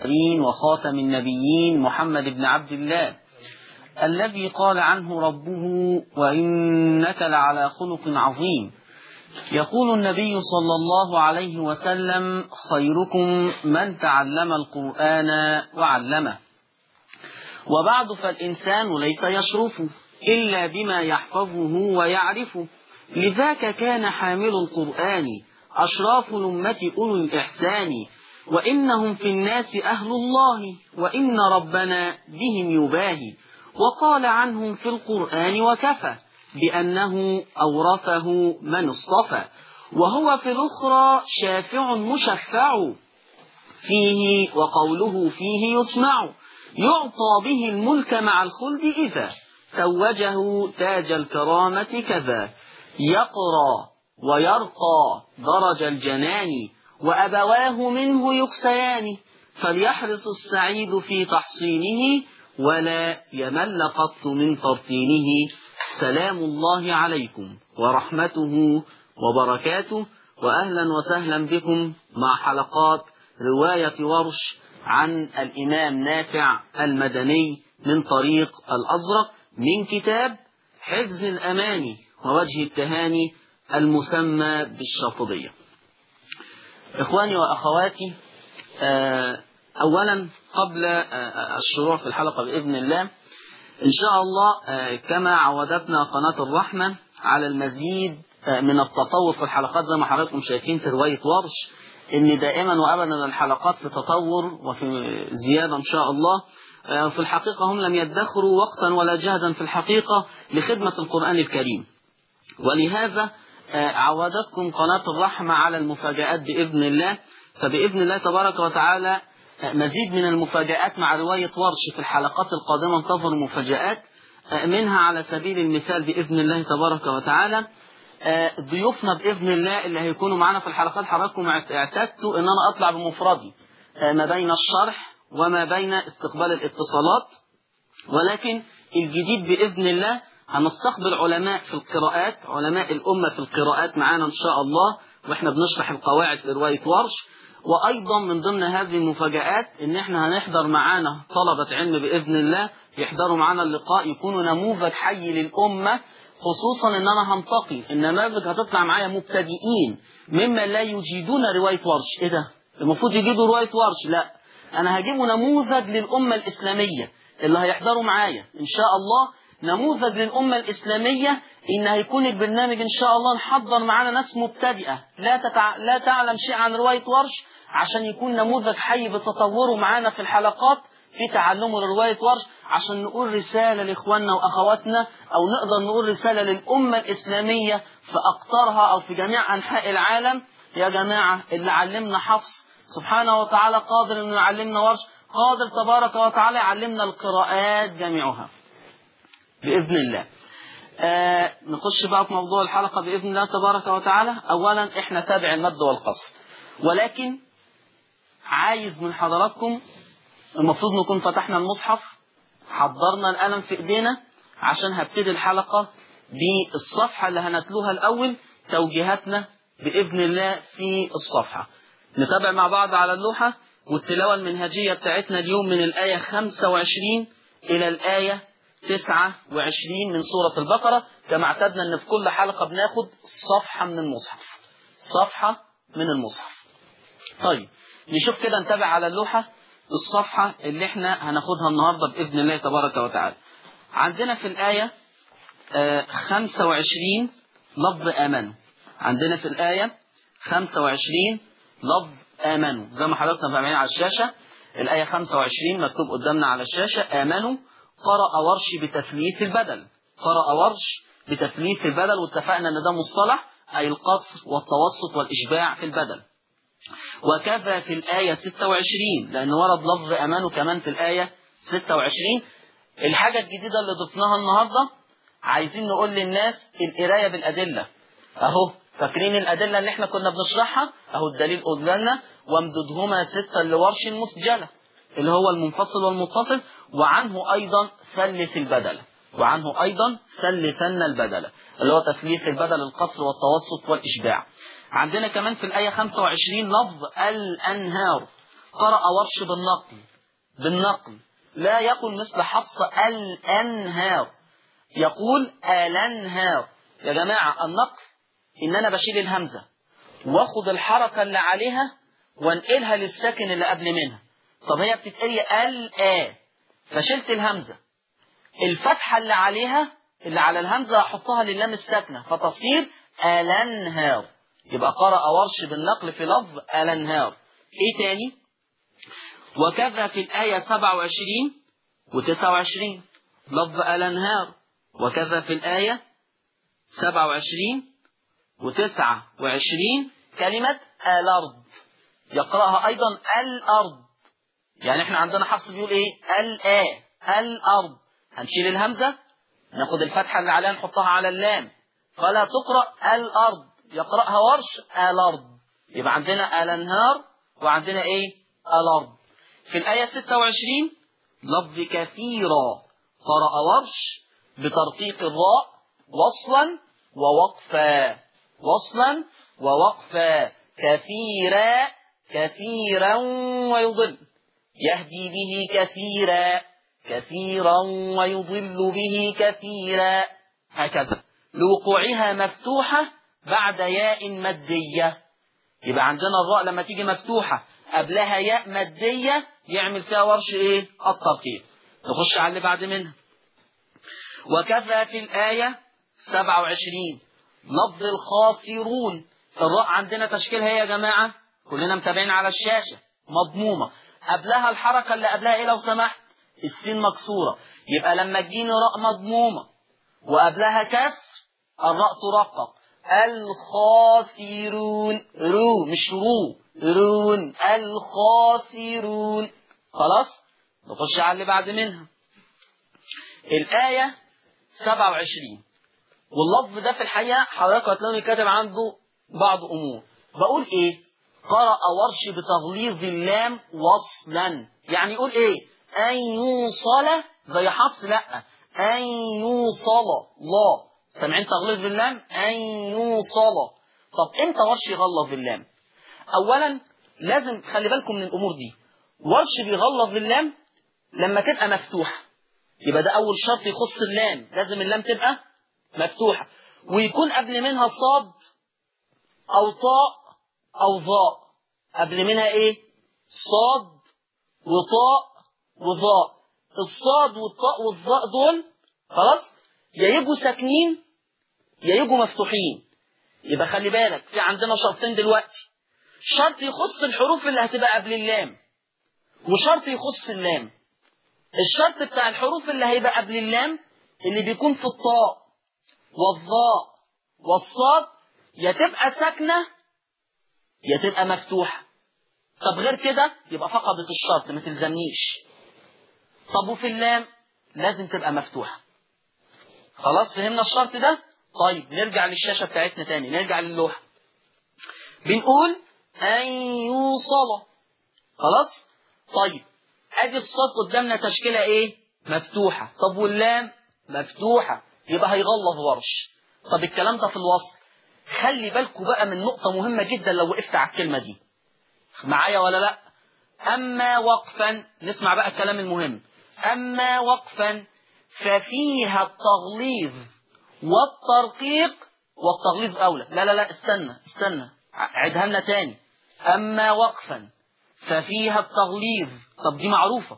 المرسلين وخاتم النبيين محمد بن عبد الله الذي قال عنه ربه وإنك لعلى خلق عظيم يقول النبي صلى الله عليه وسلم خيركم من تعلم القرآن وعلمه وبعد فالإنسان ليس يشرف إلا بما يحفظه ويعرفه لذاك كان حامل القرآن أشراف الأمة أولو الإحسان وإنهم في الناس أهل الله وإن ربنا بهم يباهي وقال عنهم في القرآن وكفى بأنه أورثه من اصطفى وهو في الأخرى شافع مشفع فيه وقوله فيه يسمع يعطى به الملك مع الخلد إذا توجه تاج الكرامة كذا يقرى ويرقى درج الجنان وأبواه منه يكسيان فليحرص السعيد في تحصينه ولا يمل قط من ترتينه سلام الله عليكم ورحمته وبركاته وأهلا وسهلا بكم مع حلقات رواية ورش عن الإمام نافع المدني من طريق الأزرق من كتاب حفظ الأماني ووجه التهاني المسمى بالشاطبية إخواني وأخواتي أولا قبل الشروع في الحلقة بإذن الله إن شاء الله كما عودتنا قناة الرحمة على المزيد من التطور في الحلقات زي ما حضراتكم شايفين في رواية ورش إن دائما وأبدا الحلقات في تطور وفي زيادة إن شاء الله في الحقيقة هم لم يدخروا وقتا ولا جهدا في الحقيقة لخدمة القرآن الكريم ولهذا عودتكم قناة الرحمة على المفاجآت بإذن الله فبإذن الله تبارك وتعالى مزيد من المفاجآت مع رواية ورش في الحلقات القادمة انتظروا مفاجآت منها على سبيل المثال بإذن الله تبارك وتعالى ضيوفنا بإذن الله اللي هيكونوا معنا في الحلقات حضراتكم اعتدتوا ان انا اطلع بمفردي ما بين الشرح وما بين استقبال الاتصالات ولكن الجديد بإذن الله هنستقبل علماء في القراءات علماء الأمة في القراءات معانا إن شاء الله وإحنا بنشرح القواعد في رواية ورش وأيضا من ضمن هذه المفاجآت إن إحنا هنحضر معانا طلبة علم بإذن الله يحضروا معانا اللقاء يكونوا نموذج حي للأمة خصوصا إن أنا هنتقي النماذج هتطلع معايا مبتدئين ممن لا يجيدون رواية ورش إيه ده؟ المفروض يجيدوا رواية ورش لا أنا هجيبه نموذج للأمة الإسلامية اللي هيحضروا معايا إن شاء الله نموذج للأمة الإسلامية إن هيكون البرنامج إن شاء الله نحضر معانا ناس مبتدئة لا, تتع... لا تعلم شيء عن رواية ورش عشان يكون نموذج حي بتطوره معانا في الحلقات في تعلمه لرواية ورش عشان نقول رسالة لإخواننا وأخواتنا أو نقدر نقول رسالة للأمة الإسلامية في أقطارها أو في جميع أنحاء العالم يا جماعة اللي علمنا حفص سبحانه وتعالى قادر أنه يعلمنا ورش قادر تبارك وتعالى يعلمنا القراءات جميعها بإذن الله آه نخش بقى في موضوع الحلقة بإذن الله تبارك وتعالى أولا إحنا تابع المد والقصر ولكن عايز من حضراتكم المفروض نكون فتحنا المصحف حضرنا القلم في إيدينا عشان هبتدي الحلقة بالصفحة اللي هنتلوها الأول توجيهاتنا بإذن الله في الصفحة نتابع مع بعض على اللوحة والتلاوة المنهجية بتاعتنا اليوم من الآية 25 إلى الآية 29 من سورة البقرة كما اعتدنا ان في كل حلقة بناخد صفحة من المصحف صفحة من المصحف طيب نشوف كده نتابع على اللوحة الصفحة اللي احنا هناخدها النهاردة بإذن الله تبارك وتعالى عندنا في الآية 25 لفظ آمنوا عندنا في الآية 25 لفظ آمنوا زي ما حضراتنا فاهمين على الشاشة الآية 25 مكتوب قدامنا على الشاشة آمنوا قرأ ورش بتثليث البدل قرأ ورش بتثليث البدل واتفقنا ان ده مصطلح أي القصر والتوسط والإشباع في البدل وكذا في الآية 26 لأن ورد لفظ أمانه كمان في الآية 26 الحاجة الجديدة اللي ضفناها النهاردة عايزين نقول للناس القراية بالأدلة أهو فاكرين الأدلة اللي احنا كنا بنشرحها أهو الدليل قدامنا وامددهما ستة لورش مسجلة اللي هو المنفصل والمتصل وعنه أيضا ثلث البدل وعنه أيضا ثلثن البدل اللي هو تثليث البدل القصر والتوسط والإشباع عندنا كمان في الآية 25 لفظ الأنهار قرأ ورش بالنقل بالنقل لا يقول مثل حفص الأنهار يقول الأنهار يا جماعة النقل إن أنا بشيل الهمزة واخد الحركة اللي عليها وانقلها للساكن اللي قبل منها طب هي بتتقري الآ فشلت الهمزة الفتحة اللي عليها اللي على الهمزة هحطها للام الساكنة فتصير الانهار يبقى قرأ ورش بالنقل في لفظ الانهار ايه تاني وكذا في الآية 27 و29 لفظ الانهار وكذا في الآية 27 و29 كلمة الأرض يقرأها أيضا الأرض يعني احنا عندنا حفص بيقول ايه الآ الأرض هنشيل الهمزة ناخد الفتحة اللي عليها نحطها على اللام فلا تقرأ الأرض يقرأها ورش الأرض يبقى عندنا الأنهار وعندنا ايه الأرض في الآية 26 لفظ كثيرا قرأ ورش بترقيق الراء وصلا ووقفا وصلا ووقفا كثيرا كثيرا ويضل يهدي به كثيرا كثيرا ويضل به كثيرا هكذا لوقوعها مفتوحة بعد ياء مادية يبقى عندنا الراء لما تيجي مفتوحة قبلها ياء مادية يعمل فيها ورش ايه الترقيق نخش على اللي بعد منها وكذا في الآية 27 لفظ الخاسرون الراء عندنا تشكيلها ايه يا جماعة كلنا متابعين على الشاشة مضمومة قبلها الحركة اللي قبلها ايه لو سمحت السين مكسورة يبقى لما تجيني راء مضمومة وقبلها كسر الراء ترقق الخاسرون رو مش رو رون الخاسرون خلاص نخش على اللي بعد منها الآية 27 واللفظ ده في الحقيقة حضرتك هتلاقوني كاتب عنده بعض أمور بقول إيه قرأ ورش بتغليظ اللام وصلا يعني يقول إيه أن يوصل زي حفص لا أن يوصل لا سامعين تغليظ باللام أن يوصل طب امتى ورش يغلظ باللام أولا لازم خلي بالكم من الأمور دي ورش بيغلظ باللام لما تبقى مفتوحة يبقى ده أول شرط يخص اللام لازم اللام تبقى مفتوحة ويكون قبل منها صاد أو طاء أو ظاء قبل منها إيه صاد وطاء وظاء الصاد والطاء والظاء دول خلاص يا يجوا ساكنين يا يجوا مفتوحين يبقى خلي بالك في عندنا شرطين دلوقتي شرط يخص الحروف اللي هتبقى قبل اللام وشرط يخص اللام الشرط بتاع الحروف اللي هيبقى قبل اللام اللي بيكون في الطاء والظاء والصاد يا تبقى ساكنة يا تبقى مفتوحة طب غير كده يبقى فقدت الشرط ما تلزمنيش طب وفي اللام لازم تبقى مفتوحة خلاص فهمنا الشرط ده طيب نرجع للشاشة بتاعتنا تاني نرجع للوحة بنقول أن يوصل خلاص طيب ادي الصاد قدامنا تشكيلة ايه مفتوحة طب واللام مفتوحة يبقى هيغلظ ورش طب الكلام ده في الوصل خلي بالكم بقى من نقطة مهمة جدا لو وقفت على الكلمة دي معايا ولا لا أما وقفا نسمع بقى الكلام المهم أما وقفا ففيها التغليظ والترقيق والتغليظ أولى لا لا لا استنى استنى عدها لنا تاني أما وقفا ففيها التغليظ طب دي معروفة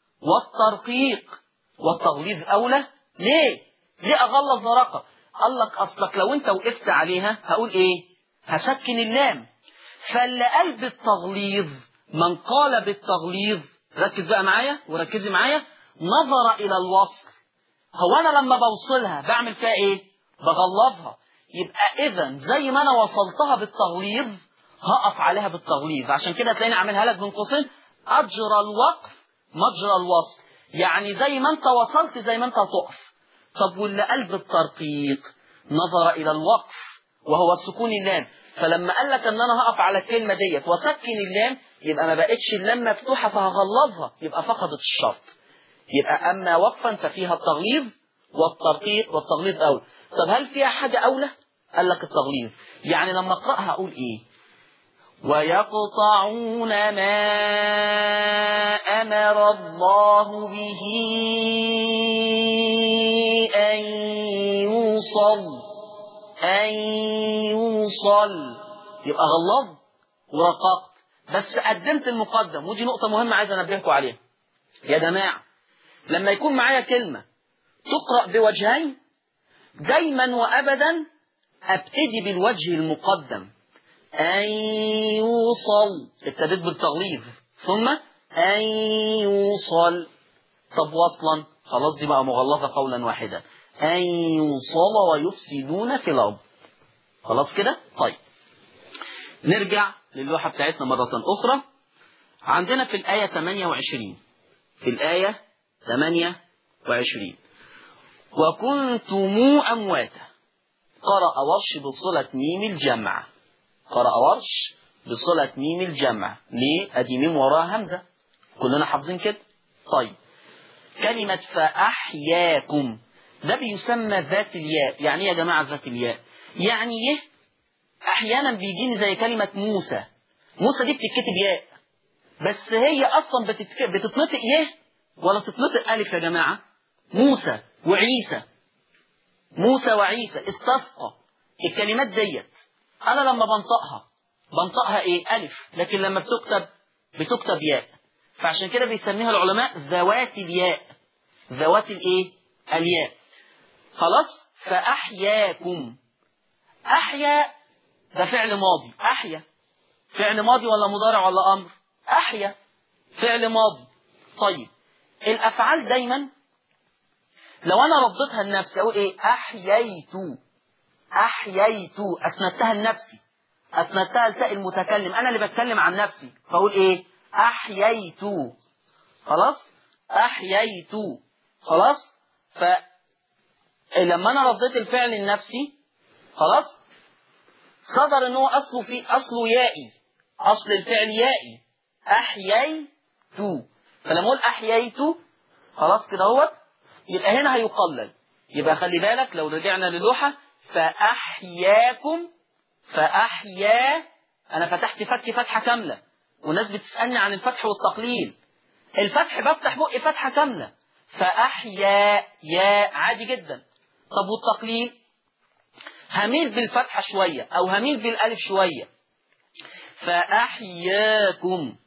والترقيق والتغليظ أولى ليه ليه أغلظ ورقة قال لك أصلك لو أنت وقفت عليها هقول إيه هسكن اللام فاللي قال بالتغليظ من قال بالتغليظ ركز بقى معايا وركزي معايا نظر إلى الوصل هو أنا لما بوصلها بعمل فيها إيه بغلظها يبقى إذا زي ما أنا وصلتها بالتغليظ هقف عليها بالتغليظ عشان كده تلاقيني عاملها لك بين قوسين أجرى الوقف مجرى الوصل يعني زي ما أنت وصلت زي ما أنت هتقف طب واللي قلب الترقيق نظر إلى الوقف وهو سكون اللام فلما قال لك ان انا هقف على الكلمه ديت واسكن اللام يبقى ما بقتش اللام مفتوحه فهغلظها يبقى فقدت الشرط يبقى اما وقفا ففيها التغليظ والترقيق والتغليظ اولى طب هل فيها حاجه اولى قال لك التغليظ يعني لما اقراها اقول ايه ويقطعون ما أمر الله به أن يوصل أن يوصل يبقى غلظ ورققت بس قدمت المقدم ودي نقطة مهمة عايز أنبهكم عليها يا جماعة لما يكون معايا كلمة تقرأ بوجهين دايما وأبدا أبتدي بالوجه المقدم أن يوصل ابتديت بالتغليظ ثم أن يوصل طب وصلا خلاص دي بقى مغلظة قولا واحدا أن يوصل ويفسدون في الأرض خلاص كده طيب نرجع للوحة بتاعتنا مرة أخرى عندنا في الآية 28 في الآية 28 وكنتم أمواتا قرأ ورش بصلة ميم الجمع قرأ ورش بصلة ميم الجمع ليه؟ أدي ميم وراها همزة كلنا حافظين كده طيب كلمة فأحياكم ده بيسمى ذات الياء يعني ايه يا جماعة ذات الياء يعني ايه احيانا بيجيني زي كلمة موسى موسى دي بتتكتب ياء بس هي اصلا بتتك... بتتنطق يه ولا تتنطق الف يا جماعة موسى وعيسى موسى وعيسى استسقى الكلمات ديت انا لما بنطقها بنطقها ايه الف لكن لما بتكتب بتكتب ياء فعشان كده بيسميها العلماء ذوات الياء ذوات الايه الياء خلاص فاحياكم احيا ده فعل ماضي احيا فعل ماضي ولا مضارع ولا امر احيا فعل ماضي طيب الافعال دايما لو انا رديتها لنفسي اقول ايه احييت احييت اسندتها لنفسي اسندتها لتاء المتكلم انا اللي بتكلم عن نفسي فاقول ايه احييت خلاص احييت خلاص ف لما انا رديت الفعل لنفسي خلاص صدر ان هو اصله في اصله يائي اصل الفعل يائي احييت فلما اقول احييت خلاص كده هو يبقى هنا هيقلل يبقى خلي بالك لو رجعنا للوحة فأحياكم فأحيا أنا فتحت فك فتحة كاملة والناس بتسألني عن الفتح والتقليل الفتح بفتح بقي فتحة كاملة فأحيا يا عادي جدا طب والتقليل هميل بالفتحة شوية أو هميل بالألف شوية فأحياكم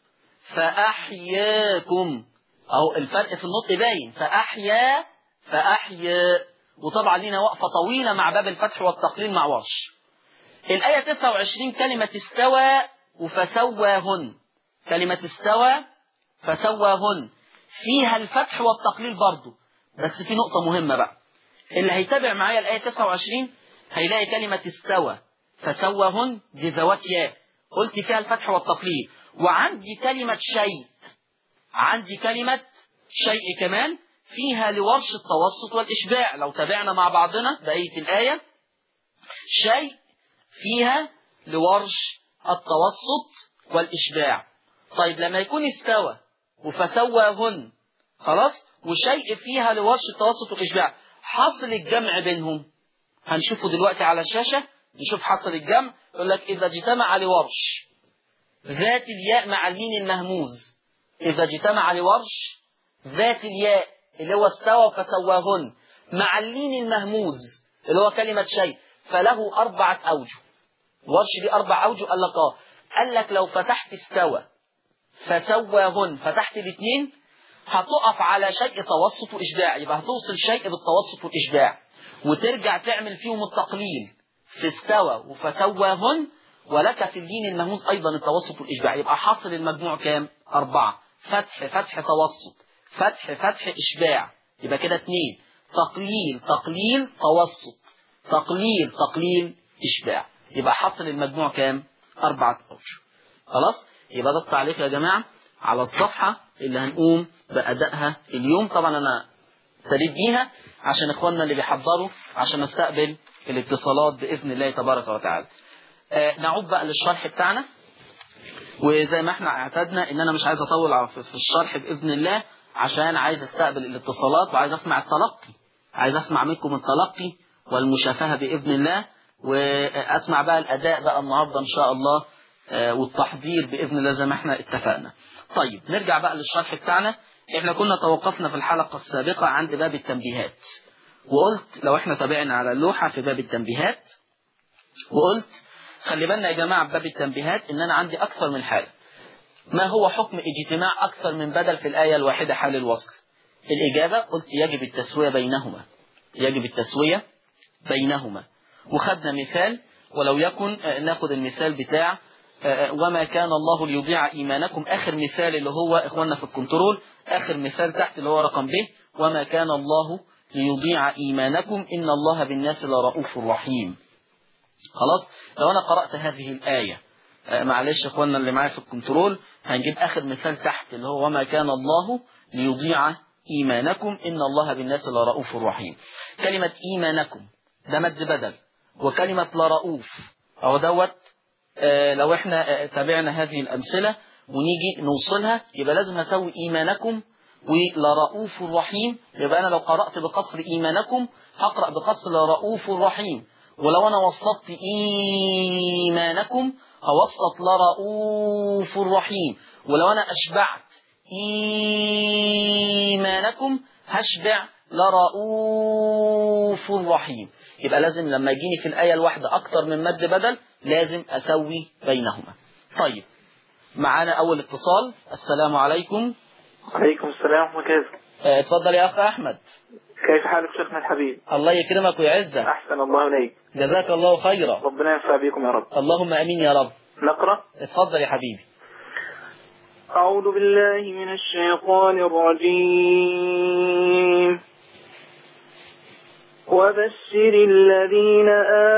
فأحياكم أو الفرق في النطق باين فأحيا فأحيا وطبعا لنا وقفة طويلة مع باب الفتح والتقليل مع ورش الآية 29 كلمة استوى وفسواهن كلمة استوى فسواهن فيها الفتح والتقليل برضو بس في نقطة مهمة بقى اللي هيتابع معايا الآية 29 هيلاقي كلمة استوى فسواهن دي ذوات ياء قلت فيها الفتح والتقليل وعندي كلمة شيء عندي كلمة شيء كمان فيها لورش التوسط والإشباع لو تابعنا مع بعضنا بقية الآية شيء فيها لورش التوسط والإشباع طيب لما يكون استوى وفسواهن خلاص وشيء فيها لورش التوسط والإشباع حصل الجمع بينهم هنشوفه دلوقتي على الشاشة نشوف حصل الجمع يقول لك إذا اجتمع لورش ذات الياء مع اللين المهموز إذا اجتمع لورش ذات الياء اللي هو استوى فسواهن مع اللين المهموز اللي هو كلمة شيء فله أربعة أوجه ورش دي أربع أوجه قال لك آه قال لك لو فتحت استوى فسواهن فتحت الاثنين هتقف على شيء توسط وإشباع يبقى هتوصل شيء بالتوسط والإشباع وترجع تعمل فيهم التقليل في استوى وفسواهن ولك في اللين المهموز أيضا التوسط والإشباع يبقى حاصل المجموع كام؟ أربعة فتح فتح توسط فتح فتح إشباع يبقى كده اتنين تقليل تقليل توسط تقليل تقليل إشباع يبقى حصل المجموع كام؟ أربعة أوجه خلاص؟ يبقى ده التعليق يا جماعة على الصفحة اللي هنقوم بأدائها اليوم طبعا أنا ابتديت بيها عشان إخواننا اللي بيحضروا عشان نستقبل الاتصالات بإذن الله تبارك وتعالى آه نعود بقى للشرح بتاعنا وزي ما احنا اعتدنا ان انا مش عايز اطول في الشرح باذن الله عشان عايز استقبل الاتصالات وعايز اسمع التلقي عايز اسمع منكم التلقي والمشافهه باذن الله واسمع بقى الاداء بقى النهارده ان شاء الله آه، والتحضير بإذن الله زي ما احنا اتفقنا طيب نرجع بقى للشرح بتاعنا احنا كنا توقفنا في الحلقة السابقة عند باب التنبيهات وقلت لو احنا تابعنا على اللوحة في باب التنبيهات وقلت خلي بالنا يا جماعة بباب التنبيهات ان انا عندي اكثر من حالة ما هو حكم اجتماع اكثر من بدل في الآية الواحدة حال الوصل الإجابة قلت يجب التسوية بينهما يجب التسوية بينهما وخدنا مثال ولو يكن آه، ناخد المثال بتاع آه، وما كان الله ليضيع إيمانكم آخر مثال اللي هو إخواننا في الكنترول آخر مثال تحت اللي هو رقم ب وما كان الله ليضيع إيمانكم إن الله بالناس لرؤوف رحيم خلاص لو أنا قرأت هذه الآية آه، معلش إخواننا اللي معايا في الكنترول هنجيب آخر مثال تحت اللي هو وما كان الله ليضيع إيمانكم إن الله بالناس لرؤوف رحيم كلمة إيمانكم ده مد بدل وكلمة لرؤوف أو دوت آه، لو احنا آه، تابعنا هذه الأمثلة ونيجي نوصلها يبقى لازم هسوي إيمانكم ولرؤوف رحيم يبقى أنا لو قرأت بقصر إيمانكم هقرأ بقصر لرؤوف رحيم ولو أنا وسطت إيمانكم هوسط لرؤوف رحيم ولو أنا أشبعت إيمانكم هشبع لرؤوف رحيم يبقى لازم لما يجيني في الآية الواحدة أكتر من مد بدل لازم أسوي بينهما طيب معانا أول اتصال السلام عليكم عليكم السلام ورحمة الله آه، اتفضل يا أخ أحمد كيف حالك شيخنا الحبيب الله يكرمك ويعزك أحسن الله إليك جزاك الله خيرا ربنا ينفع بكم يا رب اللهم أمين يا رب نقرأ اتفضل يا حبيبي أعوذ بالله من الشيطان الرجيم وبشر الذين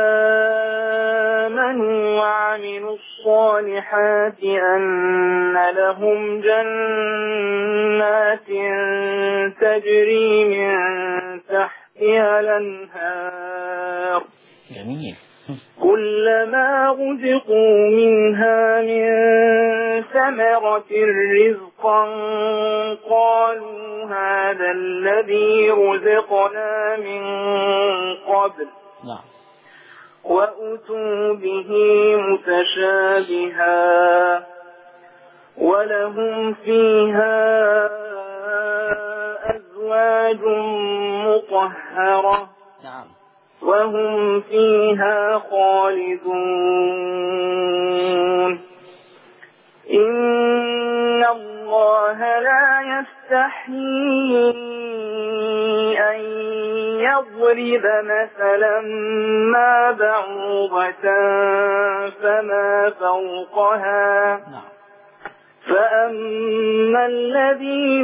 آمنوا وعملوا الصالحات أن لهم جنات تجري من تحتها الأنهار جميل كلما رزقوا منها من ثمرة رزقا قالوا هذا الذي رزقنا من قبل نعم وأتوا به متشابها ولهم فيها أزواج مطهرة نعم وهم فيها خالدون إن الله لا يستحيي أن يضرب مثلا ما بعوضة فما فوقها نعم فأما الذين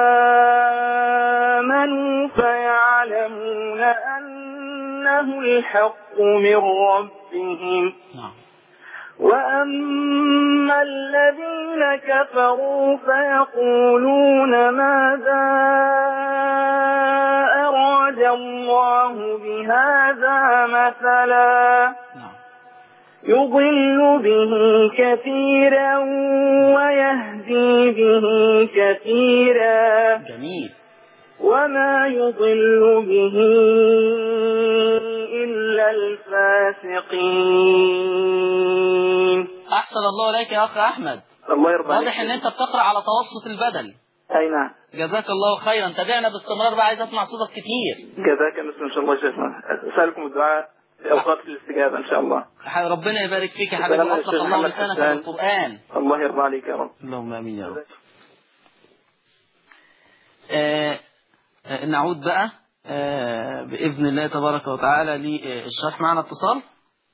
آمنوا فيعلمون أنه الحق من ربهم نعم وأما الذين كفروا فيقولون ماذا أراد الله بهذا مثلا نعم يضل به كثيرا ويهدي به كثيرا جميل وما يضل به إلا الفاسقين أحسن الله إليك يا أخ أحمد الله يرضى واضح إن أنت بتقرأ على توسط البدل أي نعم جزاك الله خيرا تابعنا باستمرار بقى عايز أسمع صوتك كتير جزاك الله إن شاء الله شيخنا أسألكم الدعاء في أوقات الاستجابة إن شاء الله ربنا يبارك فيك يا حبيبي سلام وأطلق الشيخ الله محمد لسانك حسان. بالقرآن الله يرضى عليك يا رب اللهم امين يا رب آه آه، نعود بقى آه باذن الله تبارك وتعالى للشرح معنا اتصال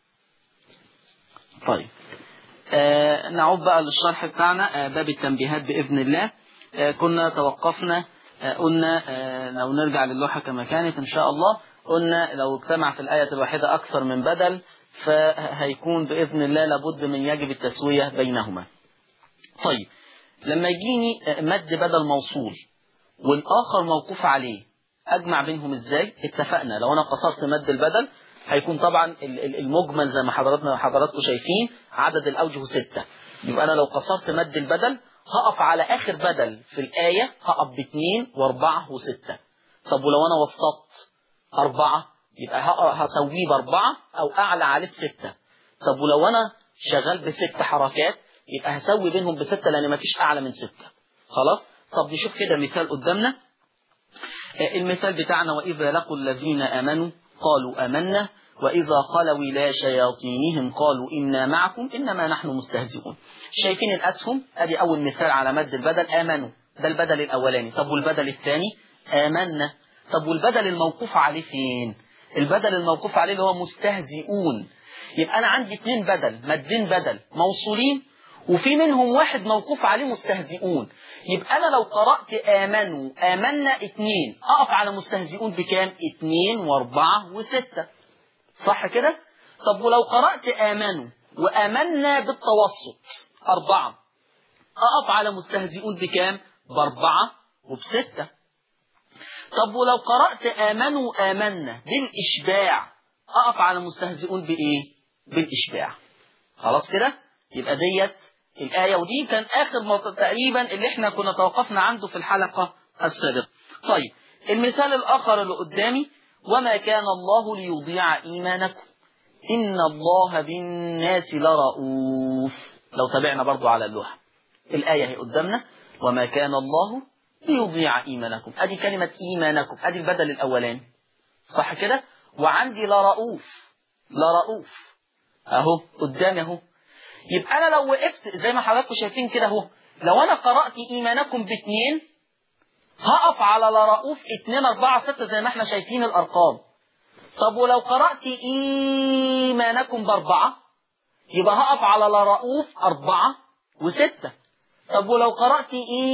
طيب آه نعود بقى للشرح بتاعنا آه باب التنبيهات باذن الله آه كنا توقفنا آه قلنا آه لو نرجع للوحه كما كانت ان شاء الله قلنا لو اجتمع في الايه الواحده اكثر من بدل فهيكون باذن الله لابد من يجب التسويه بينهما طيب لما يجيني مد بدل موصول والآخر موقوف عليه أجمع بينهم إزاي اتفقنا لو أنا قصرت مد البدل هيكون طبعا ال- ال- المجمل زي ما حضراتنا حضراتكم شايفين عدد الأوجه ستة يبقى أنا لو قصرت مد البدل هقف على آخر بدل في الآية هقف باثنين وأربعة وستة طب ولو أنا وسطت أربعة يبقى هق- هسويه بأربعة أو أعلى عليه بستة طب ولو أنا شغال بست حركات يبقى هسوي بينهم بستة لأن مفيش أعلى من ستة خلاص طب نشوف كده مثال قدامنا المثال بتاعنا وإذا لقوا الذين آمنوا قالوا آمنا وإذا خلوا إلى شياطينهم قالوا إنا معكم إنما نحن مستهزئون شايفين الأسهم أدي أول مثال على مد البدل آمنوا ده البدل الأولاني طب والبدل الثاني آمنا طب والبدل الموقوف عليه فين البدل الموقوف عليه اللي هو مستهزئون يبقى أنا عندي اثنين بدل مدين بدل موصولين وفي منهم واحد موقوف عليه مستهزئون يبقى أنا لو قرأت آمنوا آمنا اثنين أقف على مستهزئون بكام اثنين واربعة وستة صح كده طب ولو قرأت آمنوا وآمنا بالتوسط أربعة أقف على مستهزئون بكام بأربعة وبستة طب ولو قرأت آمنوا آمنا بالإشباع أقف على مستهزئون بإيه بالإشباع خلاص كده يبقى ديت الآية ودي كان آخر موضوع تقريبا اللي احنا كنا توقفنا عنده في الحلقة السابقة طيب المثال الآخر اللي قدامي وما كان الله ليضيع إيمانكم إن الله بالناس لرؤوف لو تابعنا برضو على اللوحة الآية هي قدامنا وما كان الله ليضيع إيمانكم أدي كلمة إيمانكم أدي البدل الأولاني صح كده وعندي لرؤوف لرؤوف أهو قدامي أهو يبقى أنا لو وقفت زي ما حضراتكم شايفين كده أهو لو أنا قرأت إيمانكم باثنين هقف على لرؤوف اتنين أربعة ستة زي ما احنا شايفين الأرقام طب ولو قرأت إيمانكم بأربعة يبقى هقف على لرؤوف أربعة وستة طب ولو قرأت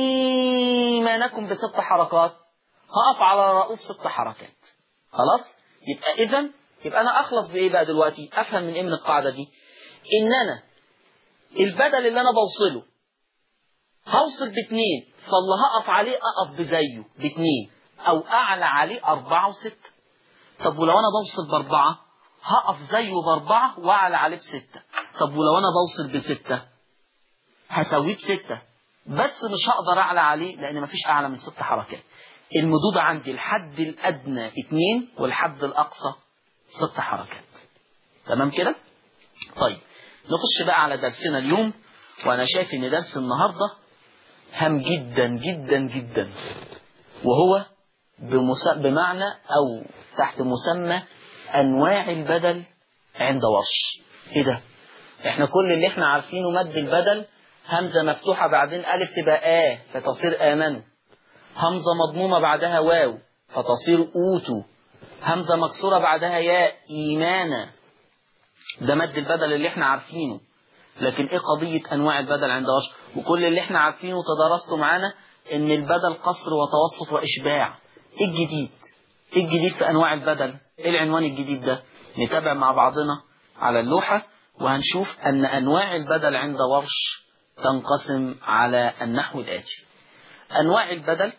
إيمانكم بست حركات هقف على رؤوف ست حركات خلاص يبقى إذا يبقى أنا أخلص بإيه بقى دلوقتي أفهم من إيه من القاعدة دي إن أنا البدل اللي أنا بوصله هوصل باثنين فاللي هقف عليه أقف بزيه باثنين أو أعلى عليه أربعة وستة طب ولو أنا بوصل بأربعة هقف زيه بأربعة وأعلى عليه بستة طب ولو أنا بوصل بستة هسويه بستة بس مش هقدر أعلى عليه لأن مفيش أعلى من ست حركات المدود عندي الحد الأدنى اتنين والحد الأقصى ست حركات تمام كده؟ طيب نخش بقى على درسنا اليوم وأنا شايف إن درس النهارده هام جدا جدا جدا وهو بمس... بمعنى أو تحت مسمى أنواع البدل عند ورش إيه ده؟ إحنا كل اللي إحنا عارفينه مد البدل همزة مفتوحة بعدين ألف تبقى آ فتصير آمنوا همزة مضمومة بعدها واو فتصير أوتوا همزة مكسورة بعدها ياء إيمانا ده مد البدل اللي إحنا عارفينه لكن ايه قضية انواع البدل عند وش وكل اللي احنا عارفينه وتدرسته معانا ان البدل قصر وتوسط واشباع ايه الجديد ايه الجديد في انواع البدل ايه العنوان الجديد ده نتابع مع بعضنا على اللوحة وهنشوف ان انواع البدل عند ورش تنقسم على النحو الاتي انواع البدل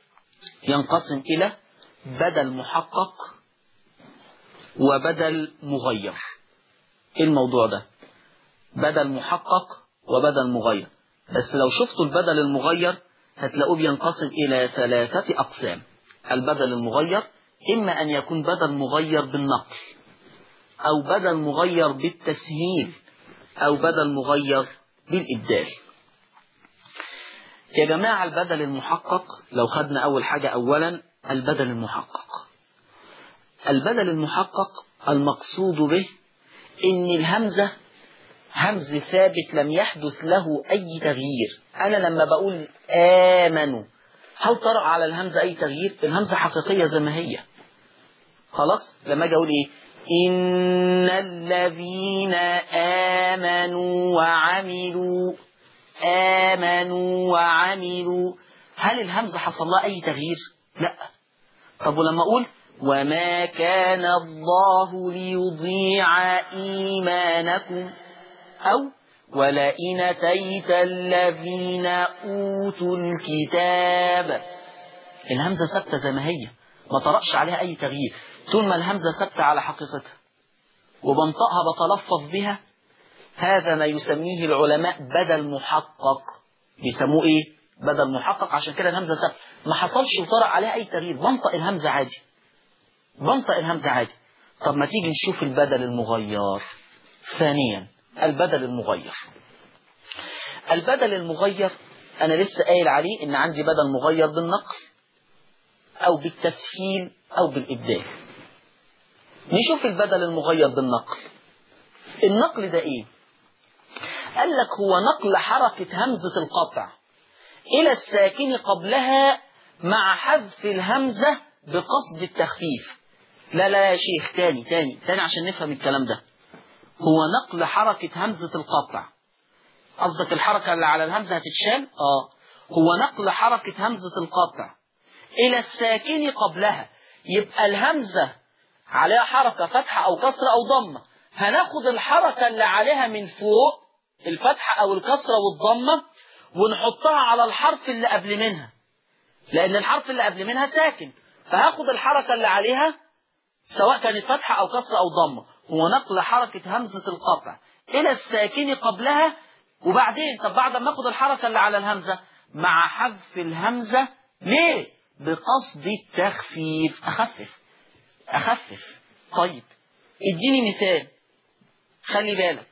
ينقسم الى بدل محقق وبدل مغير ايه الموضوع ده بدل محقق وبدل مغير بس لو شفتوا البدل المغير هتلاقوه بينقسم إلى ثلاثة أقسام البدل المغير إما أن يكون بدل مغير بالنقل أو بدل مغير بالتسهيل أو بدل مغير بالإبدال يا جماعة البدل المحقق لو خدنا أول حاجة أولا البدل المحقق البدل المحقق المقصود به إن الهمزة همز ثابت لم يحدث له أي تغيير أنا لما بقول آمنوا هل طرأ على الهمزة أي تغيير الهمزة حقيقية زي ما هي خلاص لما أجي أقول إيه إن الذين آمنوا وعملوا آمنوا وعملوا هل الهمزة حصل لها أي تغيير لا طب ولما أقول وما كان الله ليضيع إيمانكم أو ولئن أتيت الذين أوتوا الكتاب الهمزة ثابتة زي ما هي ما طرأش عليها أي تغيير طول ما الهمزة ثابتة على حقيقتها وبنطقها بتلفظ بها هذا ما يسميه العلماء بدل محقق بيسموه ايه بدل محقق عشان كده الهمزة ثابتة ما حصلش وطرأ عليها أي تغيير بنطق الهمزة عادي بنطق الهمزة عادي طب ما تيجي نشوف البدل المغير ثانيا البدل المغير البدل المغير أنا لسه قايل عليه إن عندي بدل مغير بالنقل أو بالتسهيل أو بالإبدال نشوف البدل المغير بالنقل النقل ده إيه قال لك هو نقل حركة همزة القطع إلى الساكن قبلها مع حذف الهمزة بقصد التخفيف لا لا يا شيخ تاني تاني تاني عشان نفهم الكلام ده هو نقل حركة همزة القطع قصدك الحركة اللي على الهمزة هتتشال اه هو نقل حركة همزة القطع إلى الساكن قبلها يبقى الهمزة عليها حركة فتحة أو كسرة أو ضمة هناخد الحركة اللي عليها من فوق الفتحة أو الكسرة والضمة ونحطها على الحرف اللي قبل منها لأن الحرف اللي قبل منها ساكن فهاخد الحركة اللي عليها سواء كانت فتحة أو كسرة أو ضمة هو نقل حركة همزة القطع إلى الساكن قبلها وبعدين طب بعد ما اخد الحركة اللي على الهمزة مع حذف الهمزة ليه بقصد التخفيف أخفف أخفف طيب اديني مثال خلي بالك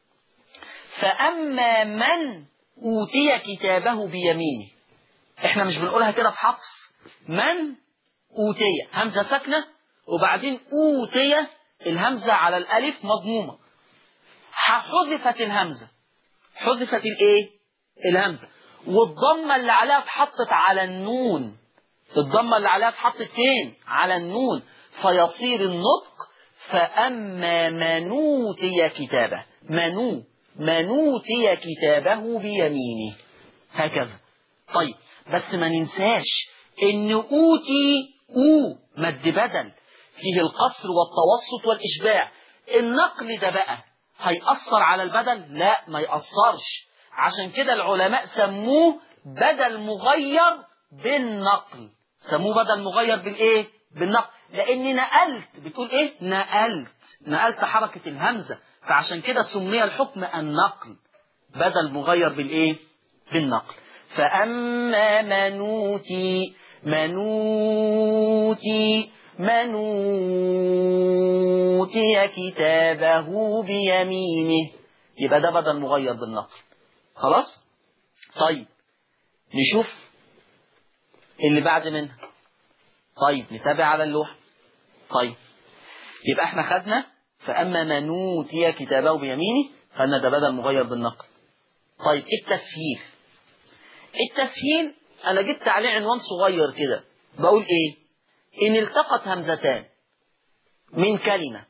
فأما من أوتي كتابه بيمينه احنا مش بنقولها كده في حفص من أوتي همزة ساكنة وبعدين أوتي الهمزة على الألف مضمومة حذفت الهمزة حذفت الايه الهمزة والضمة اللي عليها اتحطت على النون الضمة اللي عليها اتحطت فين على النون فيصير النطق فأما من أوتي كتابه منو من أوتي كتابه بيمينه هكذا طيب بس ما ننساش ان أوتي أو مد بدل فيه القصر والتوسط والإشباع النقل ده بقى هيأثر على البدل لا ما يأثرش عشان كده العلماء سموه بدل مغير بالنقل سموه بدل مغير بالايه بالنقل لاني نقلت بتقول ايه نقلت نقلت حركة الهمزة فعشان كده سمي الحكم النقل بدل مغير بالايه بالنقل فأما منوتي منوتي منوتي كتابه بيمينه يبقى ده بدل مغير بالنقل خلاص طيب نشوف اللي بعد منها طيب نتابع على اللوحة طيب يبقى احنا خدنا فأما من أوتي كتابه بيمينه خدنا ده بدل مغير بالنقل طيب التسهيل التسهيل أنا جبت عليه عنوان صغير كده بقول إيه إن التقت همزتان من كلمة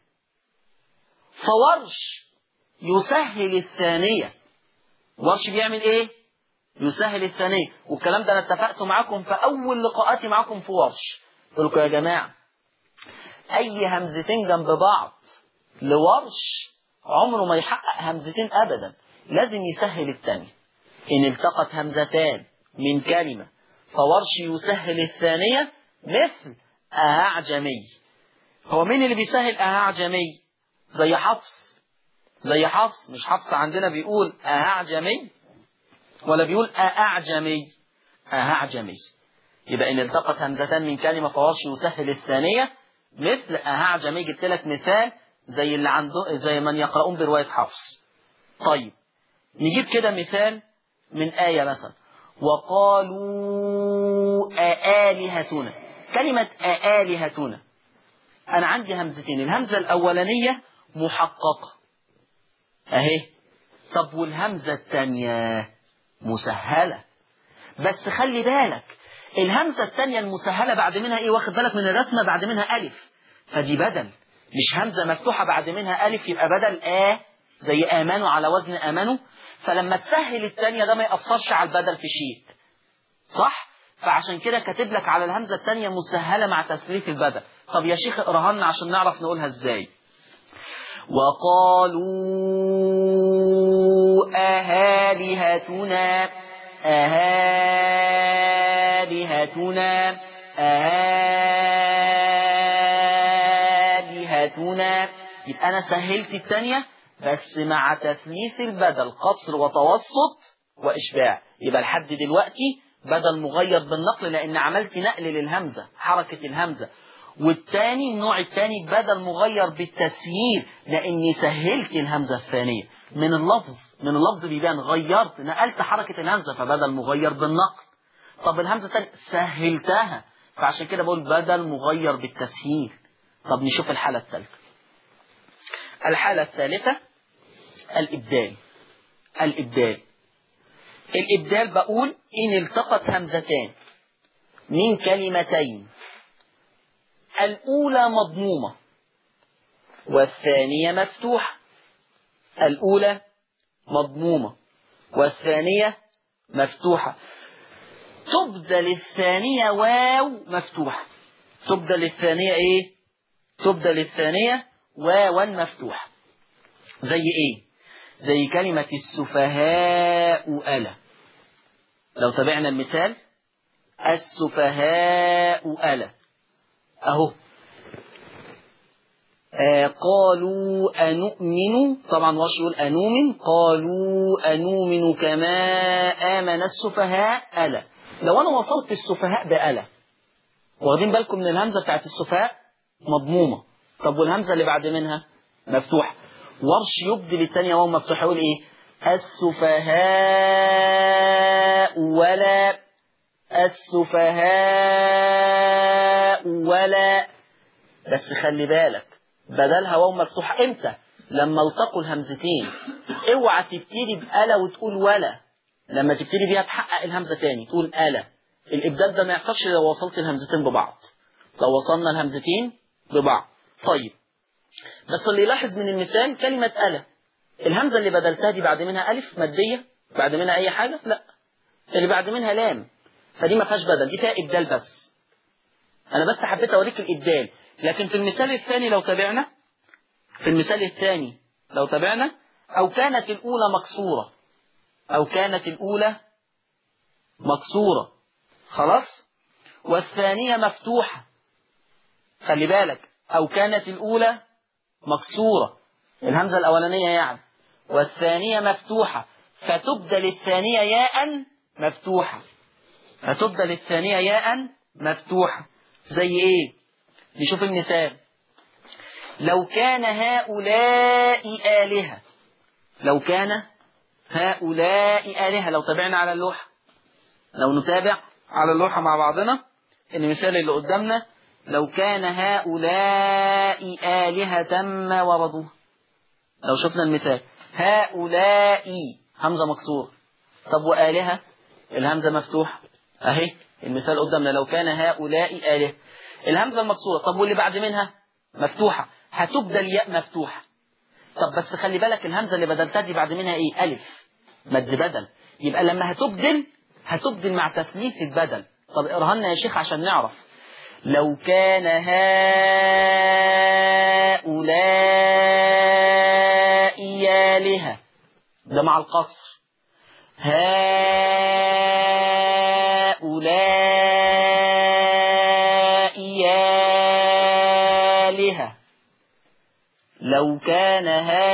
فورش يسهل الثانية ورش بيعمل إيه يسهل الثانية والكلام ده أنا اتفقت معاكم في أول لقاءاتي معاكم في ورش قلت لكم يا جماعة أي همزتين جنب بعض لورش عمره ما يحقق همزتين أبدا لازم يسهل الثانية إن التقت همزتان من كلمة فورش يسهل الثانية مثل أعجمي هو مين اللي بيسهل أعجمي زي حفص زي حفص مش حفص عندنا بيقول أعجمي ولا بيقول أعجمي أعجمي يبقى إن التقت همزتان من كلمة فورش يسهل الثانية مثل أعجمي جبت لك مثال زي اللي عنده زي من يقرؤون برواية حفص طيب نجيب كده مثال من آية مثلا وقالوا أآلهتنا كلمة أآلهتنا أنا عندي همزتين الهمزة الأولانية محققة أهي طب والهمزة الثانية مسهلة بس خلي بالك الهمزة الثانية المسهلة بعد منها إيه واخد بالك من الرسمة بعد منها ألف فدي بدل مش همزة مفتوحة بعد منها ألف يبقى بدل آ زي آمنوا على وزن آمنوا فلما تسهل الثانية ده ما يأثرش على البدل في شيء صح؟ فعشان كده كاتب لك على الهمزة الثانية مسهلة مع تثليث البدل طب يا شيخ اقراها لنا عشان نعرف نقولها ازاي وقالوا أهالهتنا أهالهتنا أهالهتنا يبقى أنا سهلت الثانية بس مع تثليث البدل قصر وتوسط وإشباع يبقى لحد دلوقتي بدل مغير بالنقل لأن عملت نقل للهمزة حركة الهمزة والتاني النوع التاني بدل مغير بالتسهيل لاني سهلت الهمزة الثانية من اللفظ من اللفظ بيبان غيرت نقلت حركة الهمزة فبدل مغير بالنقل طب الهمزة الثانية سهلتها فعشان كده بقول بدل مغير بالتسهيل طب نشوف الحالة الثالثة الحالة الثالثة الإبدال الإبدال الإبدال بقول إن التقت همزتان من كلمتين الأولى مضمومة والثانية مفتوحة الأولى مضمومة والثانية مفتوحة تبدل الثانية واو مفتوحة تبدل الثانية ايه تبدل الثانية واوا مفتوحة زي ايه زي كلمة السفهاء ألا لو تابعنا المثال السفهاء ألا أهو آه قالوا أنؤمن طبعا واش يقول أنؤمن قالوا أنؤمن كما آمن السفهاء ألا لو أنا وصلت السفهاء بألا واخدين بالكم من الهمزة بتاعت السفهاء مضمومة طب والهمزة اللي بعد منها مفتوحة ورش يبدل الثانية وهو مفتوح يقول إيه السفهاء ولا السفهاء ولا بس خلي بالك بدلها واو مفتوح امتى لما التقوا الهمزتين اوعى تبتدي بألا وتقول ولا لما تبتدي بيها تحقق الهمزة تاني تقول ألا الإبدال ده ما يحصلش لو وصلت الهمزتين ببعض لو وصلنا الهمزتين ببعض طيب بس اللي يلاحظ من المثال كلمة ألا الهمزة اللي بدلتها دي بعد منها ألف مادية بعد منها أي حاجة لا اللي بعد منها لام فدي ما فيهاش بدل دي فيها إبدال بس أنا بس حبيت أوريك الإبدال لكن في المثال الثاني لو تابعنا في المثال الثاني لو تابعنا أو كانت الأولى مكسورة أو كانت الأولى مكسورة خلاص والثانية مفتوحة خلي بالك أو كانت الأولى مكسورة الهمزة الأولانية يعني والثانية مفتوحة فتبدل الثانية ياء مفتوحة فتبدل الثانية ياء مفتوحة زي ايه نشوف المثال لو كان هؤلاء آلهة لو كان هؤلاء آلهة لو تابعنا على اللوحة لو نتابع على اللوحة مع بعضنا المثال اللي قدامنا لو كان هؤلاء آلهة ما وردوها لو شفنا المثال هؤلاء همزة مكسورة طب وآلهة الهمزة مفتوحة أهي المثال قدامنا لو كان هؤلاء آلهة الهمزة المكسورة طب واللي بعد منها مفتوحة هتبدل ياء مفتوحة طب بس خلي بالك الهمزة اللي بدلتها دي بعد منها ايه ألف مد بدل يبقى لما هتبدل هتبدل مع تثليث البدل طب اقراها لنا يا شيخ عشان نعرف لو كان هؤلاء آلهة ده مع القصر هؤلاء آلهة لو كان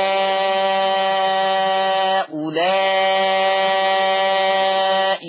هؤلاء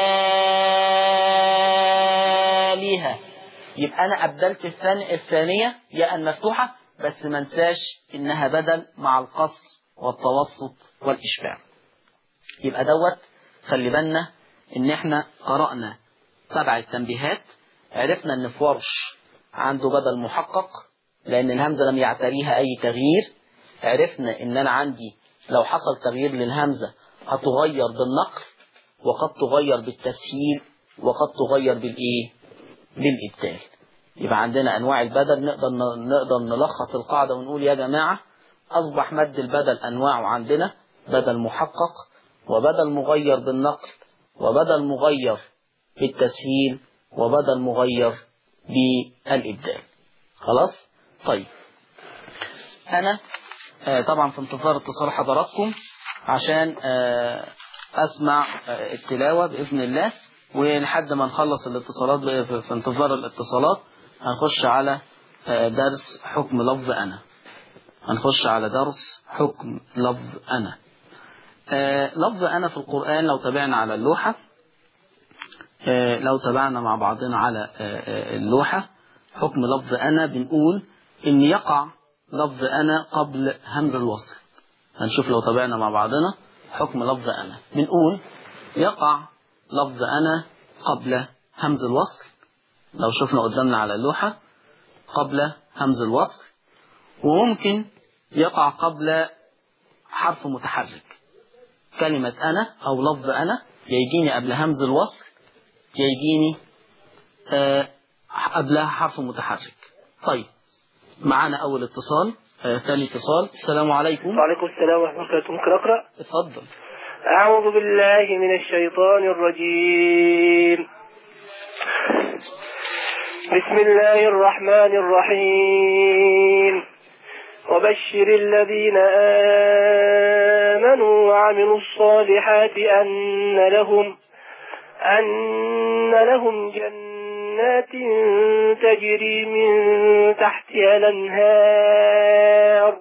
آلهة يبقى أنا أبدلت الثانية, الثانية ياء مفتوحة بس ما انساش إنها بدل مع القصر والتوسط والإشباع يبقى دوت خلي بالنا إن إحنا قرأنا سبع التنبيهات عرفنا إن في ورش عنده بدل محقق لأن الهمزة لم يعتريها أي تغيير عرفنا إن أنا عندي لو حصل تغيير للهمزة هتغير بالنقل وقد تغير بالتسهيل وقد تغير بالإيه؟ بالإبدال يبقى عندنا أنواع البدل نقدر نقدر نلخص القاعدة ونقول يا جماعة أصبح مد البدل أنواعه عندنا بدل محقق وبدل مغير بالنقل وبدل مغير بالتسهيل وبدل مغير بالإبدال خلاص طيب أنا آه طبعا في انتظار اتصال حضراتكم عشان آه أسمع آه التلاوة بإذن الله ولحد ما نخلص الاتصالات في انتظار الاتصالات هنخش على درس حكم لفظ أنا هنخش على درس حكم لفظ أنا لفظ أنا في القرآن لو تابعنا على اللوحة لو تابعنا مع بعضنا على اللوحة حكم لفظ أنا بنقول إن يقع لفظ أنا قبل همز الوصل هنشوف لو تابعنا مع بعضنا حكم لفظ أنا بنقول يقع لفظ أنا قبل همز الوصل لو شفنا قدامنا على اللوحة قبل همز الوصل وممكن يقع قبل حرف متحرك كلمة أنا أو لفظ أنا يجيني قبل همز الوصل يجيني آه قبلها حرف متحرك طيب معانا أول اتصال آه ثاني اتصال السلام عليكم وعليكم السلام ورحمة الله وبركاته ممكن أقرأ اتفضل أعوذ بالله من الشيطان الرجيم بسم الله الرحمن الرحيم وبشر الذين آمنوا وعملوا الصالحات أن لهم أن لهم جنات تجري من تحتها الأنهار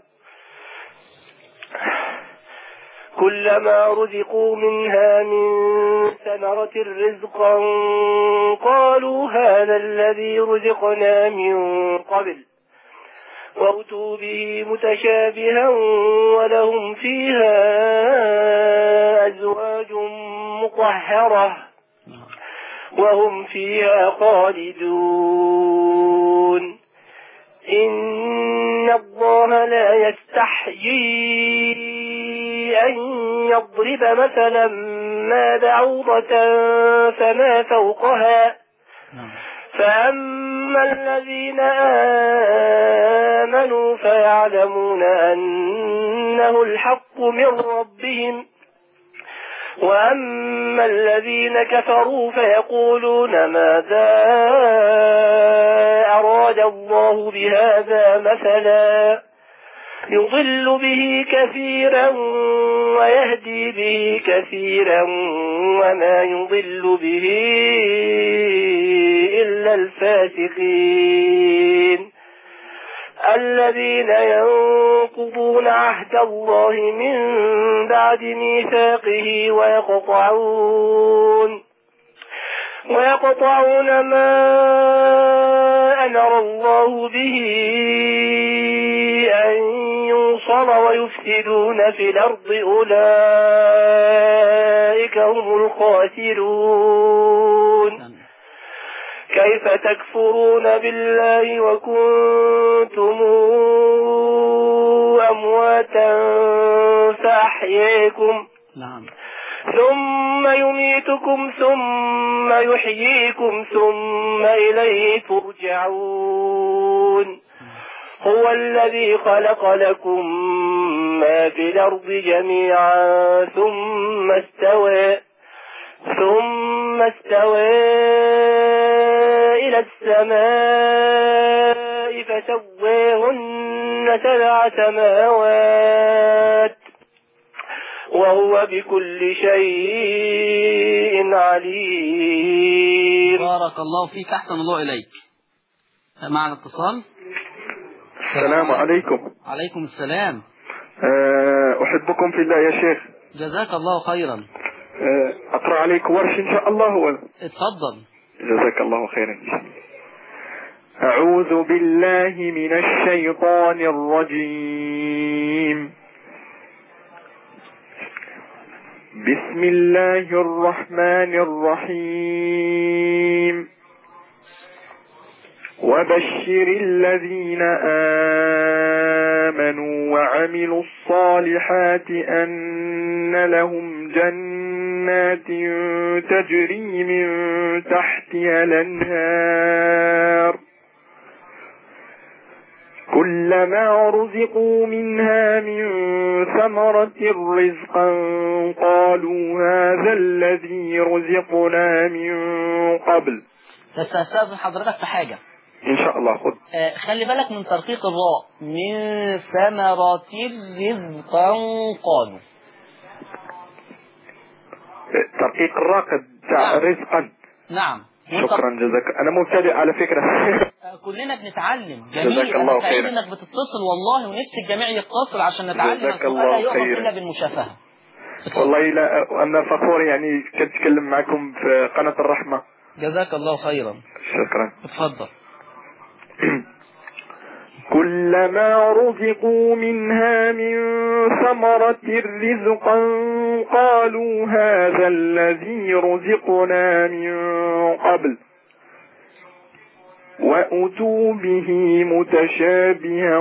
كلما رزقوا منها من ثمرة رزقا قالوا هذا الذي رزقنا من قبل وأتوا به متشابها ولهم فيها أزواج مطهرة وهم فيها خالدون إن الله لا يستحيي أن يضرب مثلا ما بعوضة فما فوقها فأما الذين آمنوا فيعلمون أنه الحق من ربهم وأما الذين كفروا فيقولون ماذا أراد الله بهذا مثلا يضل به كثيرا ويهدي به كثيرا وما يضل به إلا الفاسقين الذين ينقضون عهد الله من بعد ميثاقه ويقطعون ويقطعون ما أمر الله به أن يوصل ويفسدون في الأرض أولئك هم الخاسرون كيف تكفرون بالله وكنتم أمواتا فأحييكم نعم ثم يميتكم ثم يحييكم ثم إليه ترجعون هو الذي خلق لكم ما في الأرض جميعا ثم استوى ثم استوى إلى السماء فسواهن سبع سماوات وهو بكل شيء عليم بارك الله فيك أحسن الله إليك معنا اتصال السلام عليكم عليكم السلام آه، أحبكم في الله يا شيخ جزاك الله خيرا آه، أقرأ عليك ورش إن شاء الله ولا اتفضل جزاك الله خيرا أعوذ بالله من الشيطان الرجيم بسم الله الرحمن الرحيم وبشر الذين آمنوا وعملوا الصالحات أن لهم جنات تجري من تحتها الأنهار كلما رزقوا منها من ثمرة رزقا قالوا هذا الذي رزقنا من قبل بس هستاذن حضرتك في حاجة إن شاء الله خذ آه، خلي بالك من ترقيق الراء من ثمرات رزقا قالوا ترقيق الراقد تاع نعم. رزقا نعم شكرا جزاك أنا مبتدئ على فكرة آه، كلنا بنتعلم جزاك جميل الله انا سعيد خيرا. انك بتتصل والله ونفسي الجميع يتصل عشان نتعلم جزاك القرآن الله لا يؤمن خيرا. الا بالمشافهه والله لا أنا فخور يعني كنتكلم معكم في قناة الرحمة جزاك الله خيرا شكرا اتفضل كلما رزقوا منها من ثمرة رزقا قالوا هذا الذي رزقنا من قبل وأتوا به متشابها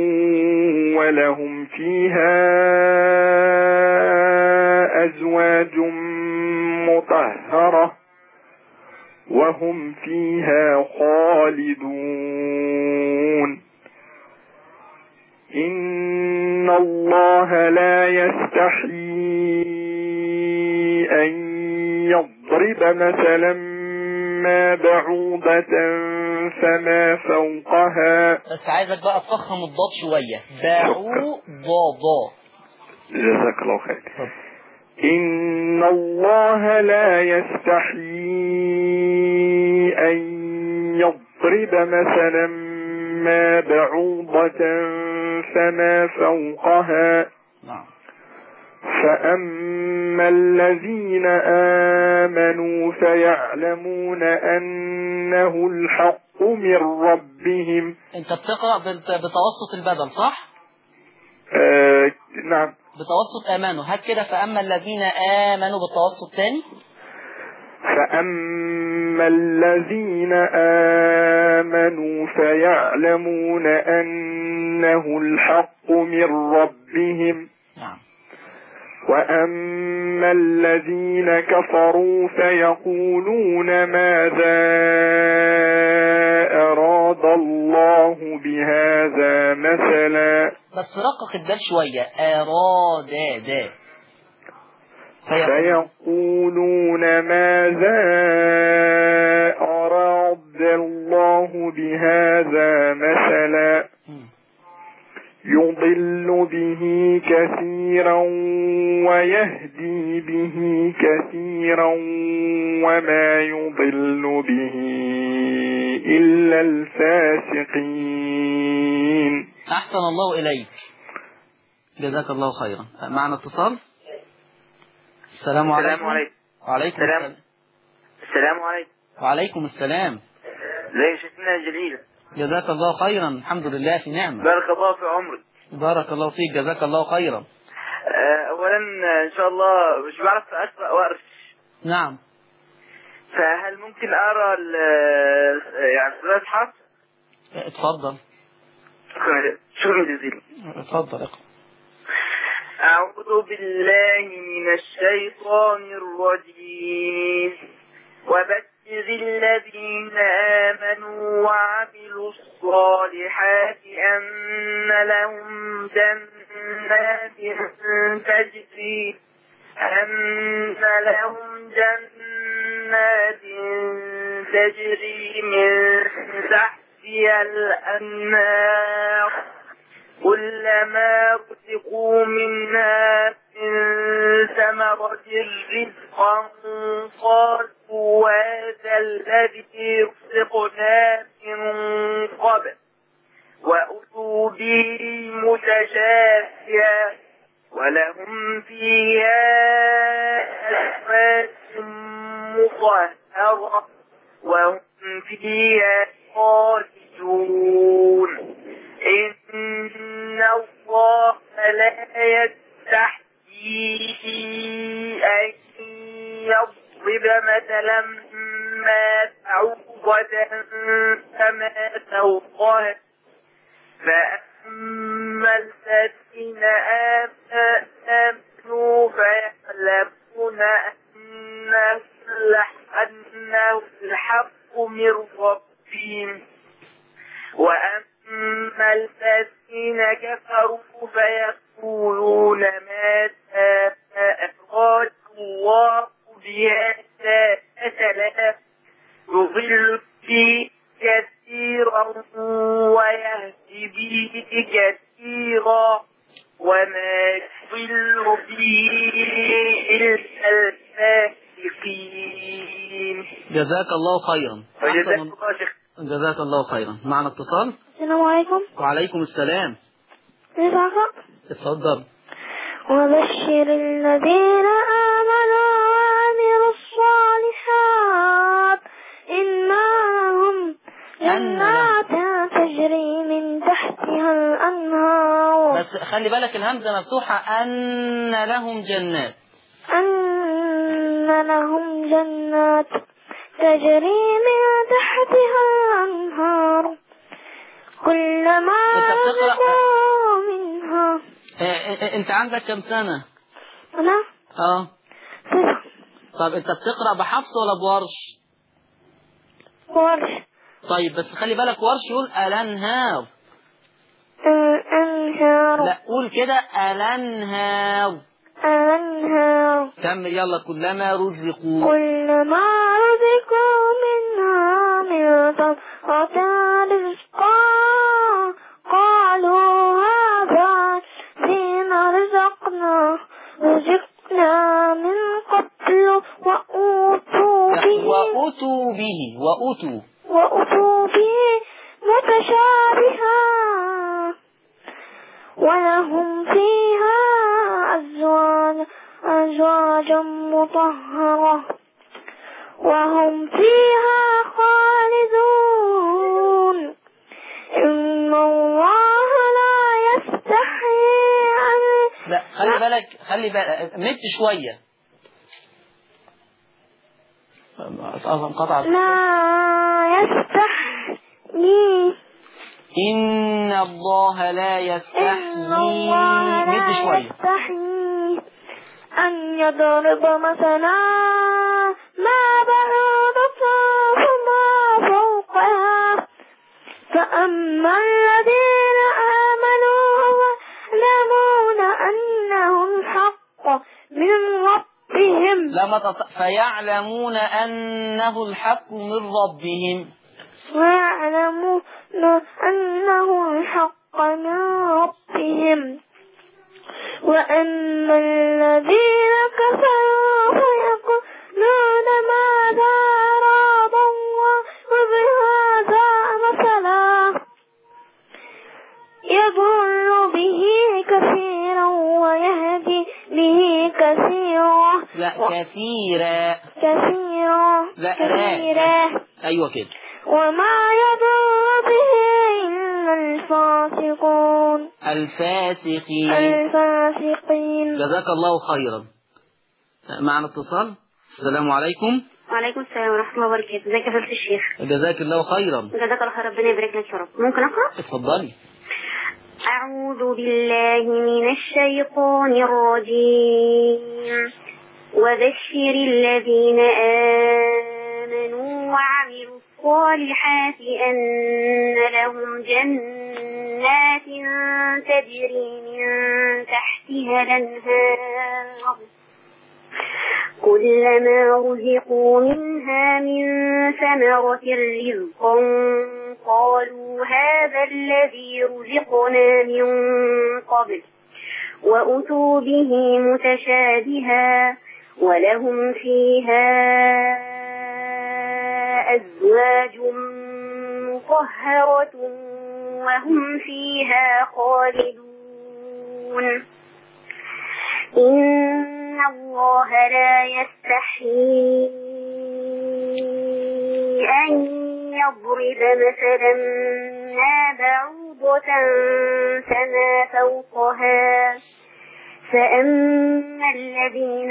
ولهم فيها أزواج مطهرة وهم فيها خالدون إن الله لا يستحيي أن يضرب مثلا ما بعوضة فما فوقها بس عايزك بقى تفخم الضاد شوية باعوا ضاضا جزاك الله خير إن الله لا يستحيي أن يضرب مثلا ما بعوضة فما فوقها نعم فأما الذين آمنوا فيعلمون أنه الحق من ربهم انت بتقرأ بت- بتوسط البدل صح؟ آه نعم بتوسط امانه هات كده فاما الذين امنوا بالتوسط تاني فأما الذين آمنوا فيعلمون أنه الحق من ربهم نعم وأما الذين كفروا فيقولون ماذا أراد الله بهذا مثلا بس رقق الدال شوية أراد دا فيقول فيقولون ماذا أراد الله بهذا مثلا مم. يضل به كثيرا ويهدي به كثيرا وما يضل به إلا الفاسقين أحسن الله إليك جزاك الله خيرا معنا اتصال السلام عليكم السلام عليكم وعليكم السلام. السلام السلام عليكم وعليكم السلام ازي شيخنا جليل جزاك الله خيرا الحمد لله في نعمة بارك الله في عمرك بارك الله فيك جزاك الله خيرا آه، اولا آه، ان شاء الله مش بعرف اقرا وارش نعم فهل ممكن اقرا ال- آه، يعني ثلاث حرف اتفضل شكرا شكرا جزيلا اتفضل اقرأ أعوذ بالله من الشيطان الرجيم وبشر الذين آمنوا وعملوا الصالحات أن لهم جنات تجري أن لهم جنات تجري من تحتها الأنهار كلما رزقوا منها من ثمرة رزقا قالوا هذا الذي رزقنا من قبل وأتوا به متشابها ولهم فيها أزواج مطهرة وهم فيها خالدون إن الله لا يستحيي أن يضرب مثلا ما بعوضة فما فوقها فأما الذين آمنوا فيعلمون أنه الح- أنه الحق من ربهم وأما الذين كفروا فيقولون ماذا أراد الله بهذا مثلا يضل به كثيرا ويهدي به كثيرا وما يضل به إلا الفاسقين جزاك الله خيرا وجزاك أحسن الله شيخ جزاك الله خيرا معنا اتصال السلام عليكم وعليكم السلام كيف أقرأ؟ اتفضل وبشر الذين آمنوا وعملوا الصالحات إن لهم أن جنات تجري من تحتها بس خلي بالك الهمزة مفتوحة أن لهم جنات أن لهم جنات تجري من تحتها الأنهار كلما أنت بتقرأ- رزقوا منها آه، آه، أنت عندك كم سنة؟ أنا اه تسع طب أنت بتقرأ بحفص ولا بورش؟ ورش طيب بس خلي بالك ورش يقول الأنهار الأنهار لا قول كده الأنهار الأنهار كمل يلا كلما رزقوا كلما رزقوا منها من ثمرة رزقا قالوا هذا الذي رزقنا رزقنا من قبل وأوتوا لا، به وأتوا به وأتوا وأتوا به متشابها ولهم فيها أزواج أزواج مطهرة وهم فيها خالدون إن الله لا يستحي أن لا خلي بالك خلي بالك مت شوية انقطع لا يستحيي إن الله لا إن يستحيي الله مد لا شوية يستحيي أن يضرب مثلا ما بعوضة فما فوقها فأما الذين آمنوا ويعلمون أنه الحق من ربهم لما تط... فيعلمون أنه الحق من ربهم ويعلمون أنه الحق من ربهم وأما الذين كفروا فيقولون ماذا أراد الله بهذا مثلا يضل به كثيرا ويهدي به كثيرا لا كثيرا كثيرا لا، لا. كثيرا أيوة كده وما يضر به إلا الفاسقون الفاسقين الفاسقين جزاك الله خيرا معنا اتصال السلام عليكم وعليكم السلام ورحمة الله وبركاته ازيك يا فضيلة الشيخ جزاك الله خيرا جزاك الله خير ربنا يبارك لك يا رب ممكن أقرأ اتفضلي أعوذ بالله من الشيطان الرجيم وبشر الذين آمنوا وعملوا الصالحات أن لهم جنات تجري من تحتها الأنهار كلما رزقوا منها من ثمرة رزقا قالوا هذا الذي رزقنا من قبل وأتوا به متشابها ولهم فيها أزواج مطهرة وهم فيها خالدون إن الله لا يستحيي أن يضرب مثلا ما بعوضة فما فوقها فأما الذين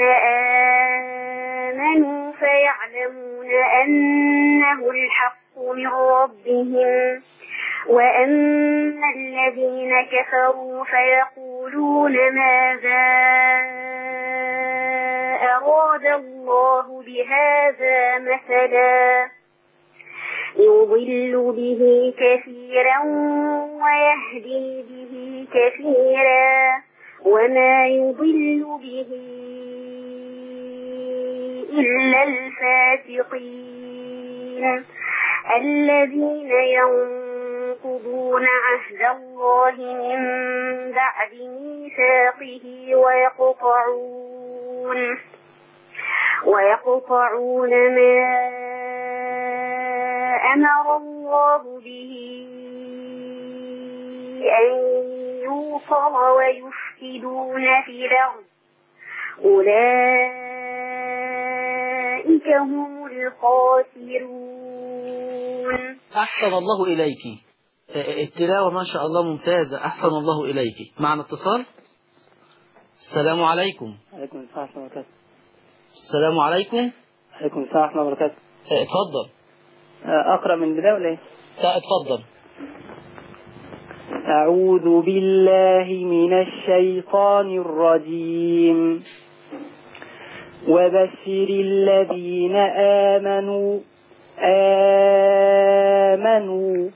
آمنوا فيعلمون أنه الحق من ربهم وأما الذين كفروا فيقولون ماذا أراد الله بهذا مثلا يضل به كثيرا ويهدي به كثيرا وما يضل به إلا الفاسقين الذين ينقضون عهد الله من بعد ميثاقه ويقطعون ويقطعون ما أمر الله به أن يوصل ويفسدون في الأرض أولئك هم الخاسرون أحسن الله إليك آه، التلاوة ما شاء الله ممتازة أحسن الله إليك معنا اتصال السلام عليكم عليكم السلام ورحمة الله وبركاته السلام عليكم عليكم السلام ورحمة الله وبركاته آه، اتفضل آه، أقرأ من البداية ولا إيه؟ لا، اتفضل أعوذ بالله من الشيطان الرجيم وبشر الذين آمنوا آمنوا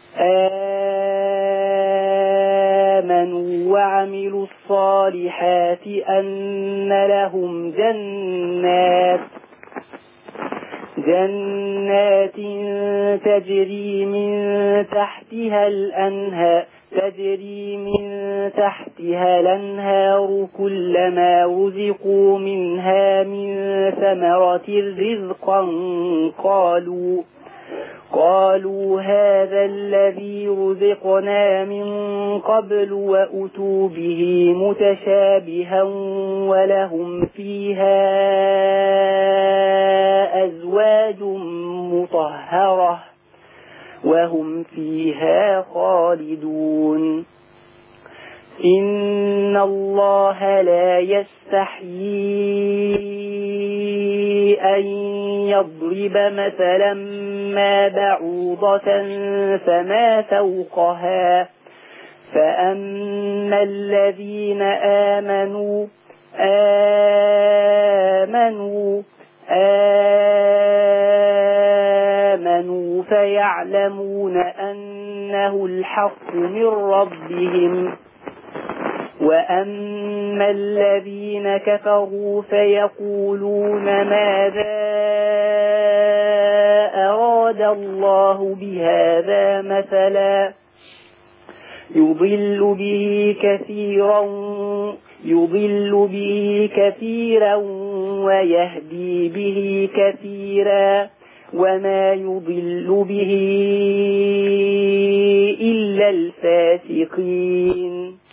آمنوا وعملوا الصالحات أن لهم جنات جنات تجري من تحتها الأنهار تجري من تحتها الأنهار كلما رزقوا منها من ثمرة رزقا قالوا قالوا هذا الذي رزقنا من قبل وأتوا به متشابها ولهم فيها أزواج مطهرة وهم فيها خالدون إن الله لا يستحيي أن يضرب مثلا ما بعوضة فما فوقها فأما الذين آمنوا آمنوا آمنوا فيعلمون أنه الحق من ربهم وأما الذين كفروا فيقولون ماذا أراد الله بهذا مثلا يضل به كثيرا يضل به كثيرا ويهدي به كثيرا وما يضل به إلا الفاسقين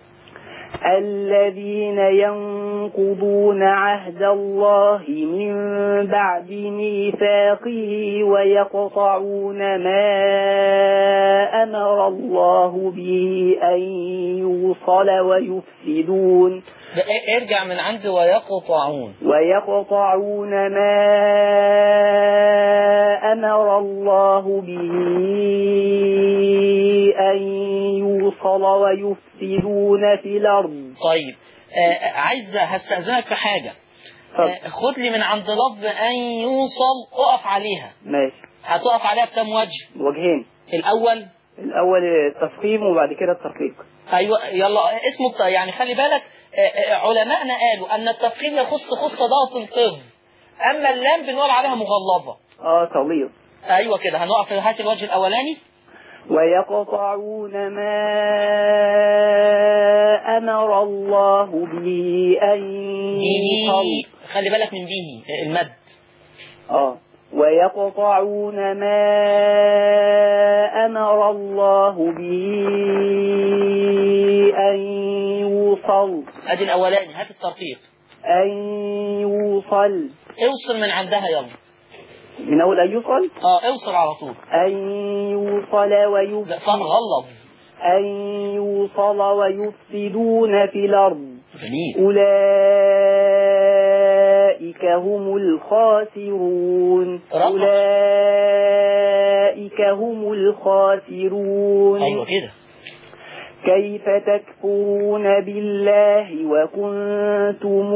الذين ينقضون عهد الله من بعد ميثاقه ويقطعون ما أمر الله به أن يوصل ويفسدون ارجع من عند ويقطعون ويقطعون ما أمر الله به أن يوصل ويفسدون في الأرض طيب آه عايز هستأذنك في حاجة آه خد لي من عند لفظ أن يوصل أقف عليها ماشي هتقف عليها بكم وجه وجهين الأول الأول التفخيم وبعد كده الترقيق أيوة يلا اسمه الت- يعني خلي بالك آه، آه، علماءنا قالوا أن التفخيم يخص خص ضغط القذ أما اللام بنقول عليها مغلظة اه تغليظ أيوة كده هنقف في هات الوجه الأولاني ويقطعون ما أمر الله به أن يوصل به خلي بالك من به المد اه ويقطعون ما أمر الله به أن يوصل أدي الأولاني هات الترقيق أن يوصل اوصل من عندها يلا من أول أن يوصل اه اوصل على طول أن يوصل لا ويفسد فهم غلط أن يوصل ويفسدون في الأرض جميل أولئك هم الخاسرون رقم. أولئك هم الخاسرون أيوة كده كيف تكفرون بالله وكنتم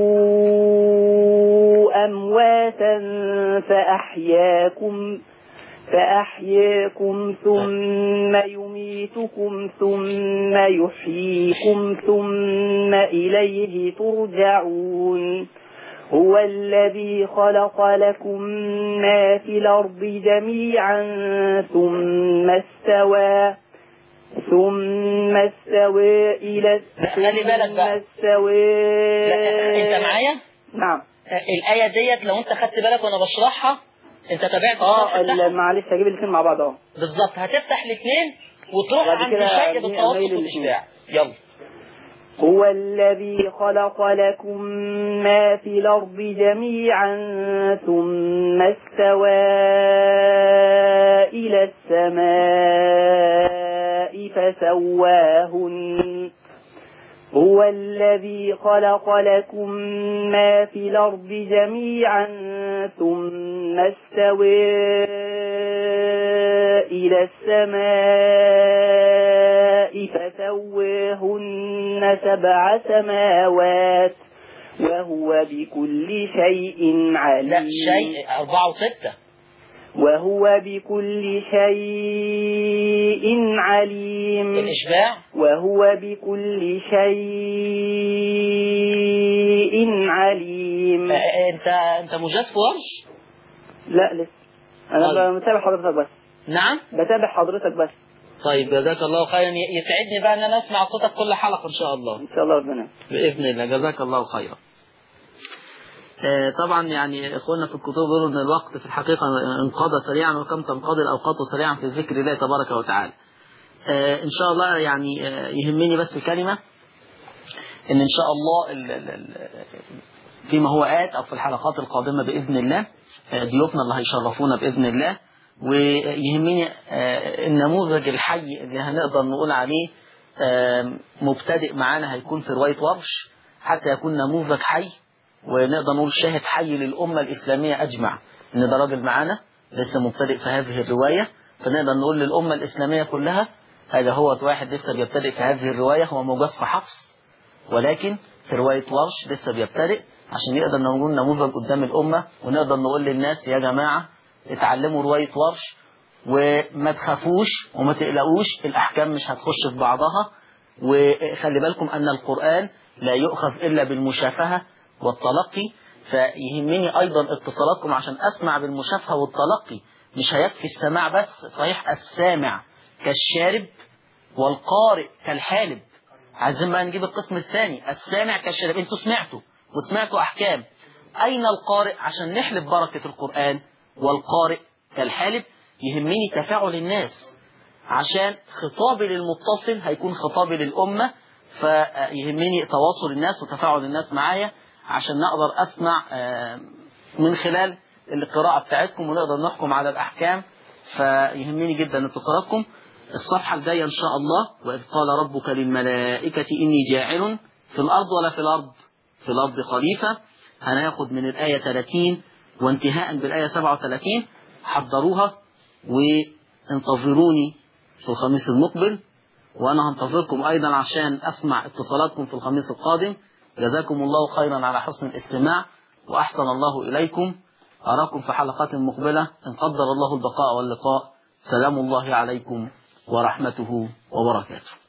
أمواتا فأحياكم فأحياكم ثم يميتكم ثم يحييكم ثم إليه ترجعون هو الذي خلق لكم ما في الأرض جميعا ثم استوى ثم استوى إلى لا، خلي بالك بقى. ثم استوى لا انت معايا نعم آه، الآية ديت لو انت خدت بالك وانا بشرحها انت تابعت اه الشرح ال- بتاعها؟ معلش هجيب الاثنين مع بعض اه بالظبط هتفتح الاثنين وتروح بعد عند كده الشيء أميل بالتوسط الاتنين. والإشباع يلا هو الذي خلق لكم ما في الأرض جميعا ثم استوى إلى السماء فسواهن هو الذي خلق لكم ما في الأرض جميعا ثم استوى إلى السماء فسواهن سبع سماوات وهو بكل شيء عليم لا شيء أربعة وستة وهو بكل شيء عليم الإشباع وهو بكل شيء عليم آه، أنت أنت مجاز في ورش لا لسه انا طيب. بتابع حضرتك بس نعم بتابع حضرتك بس طيب جزاك الله خيرا ي- يسعدني بقى ان انا اسمع صوتك كل حلقه ان شاء الله ان شاء الله ربنا باذن الله جزاك الله خيرا آه، طبعا يعني اخواننا في الكتب بيقولوا ان الوقت في الحقيقه انقضى سريعا وكم تنقضي الاوقات سريعا في ذكر الله تبارك وتعالى. آه، ان شاء الله يعني آه، يهمني بس كلمه ان ان شاء الله ال- ال- ال- فيما هو آت او في الحلقات القادمه باذن الله آه، ضيوفنا اللي هيشرفونا باذن الله ويهمني آه، النموذج الحي اللي هنقدر نقول عليه آه، مبتدئ معانا هيكون في روايه ورش حتى يكون نموذج حي ونقدر نقول شاهد حي للأمة الإسلامية أجمع إن ده راجل معانا لسه مبتدئ في هذه الرواية فنقدر نقول للأمة الإسلامية كلها هذا هو واحد لسه بيبتدئ في هذه الرواية هو موجز في حفص ولكن في رواية ورش لسه بيبتدئ عشان نقدر نقول نموذج قدام الأمة ونقدر نقول للناس يا جماعة اتعلموا رواية ورش وما تخافوش وما تقلقوش الأحكام مش هتخش في بعضها وخلي بالكم أن القرآن لا يؤخذ إلا بالمشافهة والتلقي فيهمني أيضا اتصالاتكم عشان أسمع بالمشافهة والتلقي مش هيكفي السماع بس صحيح السامع كالشارب والقارئ كالحالب عايزين بقى نجيب القسم الثاني السامع كالشارب انتوا سمعتوا وسمعتوا أحكام أين القارئ عشان نحلب بركة القرآن والقارئ كالحالب يهمني تفاعل الناس عشان خطابي للمتصل هيكون خطابي للأمة فيهمني تواصل الناس وتفاعل الناس معايا عشان نقدر أسمع آه، من خلال القراءة بتاعتكم ونقدر نحكم على الأحكام فيهمني جدا اتصالاتكم الصفحة الجاية إن شاء الله وإذ قال ربك للملائكة إني جاعل في الأرض ولا في الأرض في الأرض خليفة هناخد من الآية 30 وانتهاء بالآية 37 حضروها وانتظروني في الخميس المقبل وأنا هنتظركم أيضا عشان أسمع اتصالاتكم في الخميس القادم جزاكم الله خيرا على حسن الاستماع وأحسن الله إليكم أراكم في حلقات مقبلة إن قدر الله البقاء واللقاء سلام الله عليكم ورحمته وبركاته